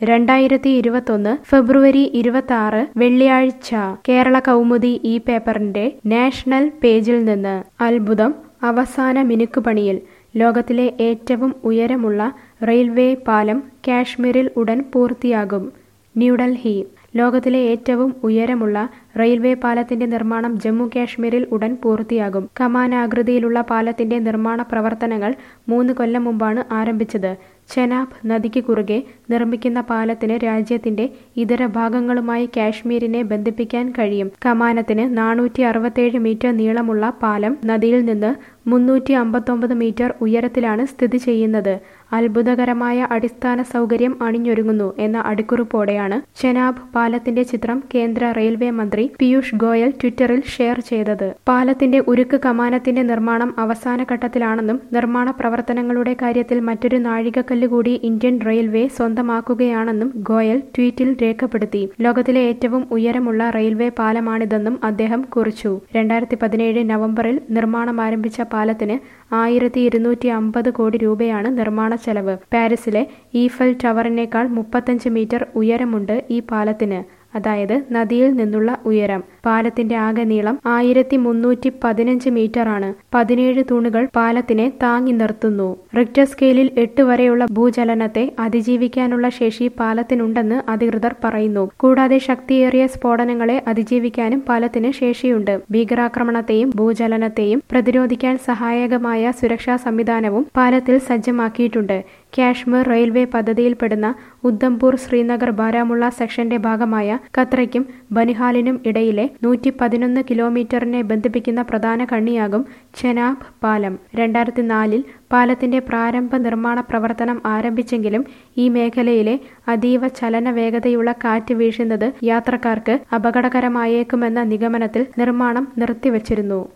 രണ്ടായിരത്തി ഇരുപത്തൊന്ന് ഫെബ്രുവരി ഇരുപത്തി ആറ് വെള്ളിയാഴ്ച കേരള കൗമുദി ഈ പേപ്പറിന്റെ നാഷണൽ പേജിൽ നിന്ന് അത്ഭുതം അവസാന മിനുക്കുപണിയിൽ ലോകത്തിലെ ഏറ്റവും ഉയരമുള്ള റെയിൽവേ പാലം കാശ്മീരിൽ ഉടൻ പൂർത്തിയാകും ന്യൂഡൽഹി ലോകത്തിലെ ഏറ്റവും ഉയരമുള്ള റെയിൽവേ പാലത്തിന്റെ നിർമ്മാണം ജമ്മു കാശ്മീരിൽ ഉടൻ പൂർത്തിയാകും കമാനാകൃതിയിലുള്ള പാലത്തിന്റെ നിർമ്മാണ പ്രവർത്തനങ്ങൾ മൂന്ന് കൊല്ലം മുമ്പാണ് ആരംഭിച്ചത് ചെനാബ് നദിക്ക് കുറുകെ നിർമ്മിക്കുന്ന പാലത്തിന് രാജ്യത്തിന്റെ ഇതര ഭാഗങ്ങളുമായി കാശ്മീരിനെ ബന്ധിപ്പിക്കാൻ കഴിയും കമാനത്തിന് നാനൂറ്റി അറുപത്തേഴ് മീറ്റർ നീളമുള്ള പാലം നദിയിൽ നിന്ന് മുന്നൂറ്റി അമ്പത്തൊമ്പത് മീറ്റർ ഉയരത്തിലാണ് സ്ഥിതി ചെയ്യുന്നത് അത്ഭുതകരമായ അടിസ്ഥാന സൗകര്യം അണിഞ്ഞൊരുങ്ങുന്നു എന്ന അടിക്കുറിപ്പോടെയാണ് ചെനാബ് പാലത്തിന്റെ ചിത്രം കേന്ദ്ര റെയിൽവേ മന്ത്രി പീയൂഷ് ഗോയൽ ട്വിറ്ററിൽ ഷെയർ ചെയ്തത് പാലത്തിന്റെ ഉരുക്ക് കമാനത്തിന്റെ നിർമ്മാണം അവസാന ഘട്ടത്തിലാണെന്നും നിർമ്മാണ പ്രവർത്തനങ്ങളുടെ കാര്യത്തിൽ മറ്റൊരു നാഴികക്കല്ല് കൂടി ഇന്ത്യൻ റെയിൽവേ സ്വന്തമാക്കുകയാണെന്നും ഗോയൽ ട്വീറ്റിൽ രേഖപ്പെടുത്തി ലോകത്തിലെ ഏറ്റവും ഉയരമുള്ള റെയിൽവേ പാലമാണിതെന്നും അദ്ദേഹം കുറിച്ചു രണ്ടായിരത്തി പതിനേഴ് നവംബറിൽ നിർമ്മാണം ആരംഭിച്ച പാലത്തിന് ആയിരത്തി ഇരുന്നൂറ്റി അമ്പത് കോടി രൂപയാണ് നിർമ്മാണ ചെലവ് പാരീസിലെ ഈഫൽ ടവറിനേക്കാൾ മുപ്പത്തഞ്ച് മീറ്റർ ഉയരമുണ്ട് ഈ പാലത്തിന് അതായത് നദിയിൽ നിന്നുള്ള ഉയരം പാലത്തിന്റെ ആകെ നീളം ആയിരത്തി മുന്നൂറ്റി പതിനഞ്ച് മീറ്ററാണ് പതിനേഴ് തൂണുകൾ പാലത്തിനെ താങ്ങി നിർത്തുന്നു റിക്ടർ സ്കെയിലിൽ എട്ട് വരെയുള്ള ഭൂചലനത്തെ അതിജീവിക്കാനുള്ള ശേഷി പാലത്തിനുണ്ടെന്ന് അധികൃതർ പറയുന്നു കൂടാതെ ശക്തിയേറിയ സ്ഫോടനങ്ങളെ അതിജീവിക്കാനും പാലത്തിന് ശേഷിയുണ്ട് ഭീകരാക്രമണത്തെയും ഭൂചലനത്തെയും പ്രതിരോധിക്കാൻ സഹായകമായ സുരക്ഷാ സംവിധാനവും പാലത്തിൽ സജ്ജമാക്കിയിട്ടുണ്ട് കാശ്മീർ റെയിൽവേ പദ്ധതിയിൽപ്പെടുന്ന ഉദ്ധംപൂർ ശ്രീനഗർ ബാരാമുള്ള സെക്ഷന്റെ ഭാഗമായ ഖത്രയ്ക്കും ബനിഹാലിനും ഇടയിലെ നൂറ്റി പതിനൊന്ന് കിലോമീറ്ററിനെ ബന്ധിപ്പിക്കുന്ന പ്രധാന കണ്ണിയാകും ചെനാബ് പാലം രണ്ടായിരത്തി നാലിൽ പാലത്തിന്റെ പ്രാരംഭ നിർമ്മാണ പ്രവർത്തനം ആരംഭിച്ചെങ്കിലും ഈ മേഖലയിലെ അതീവ ചലന വേഗതയുള്ള കാറ്റ് വീശുന്നത് യാത്രക്കാർക്ക് അപകടകരമായേക്കുമെന്ന നിഗമനത്തിൽ നിർമ്മാണം നിർത്തിവച്ചിരുന്നു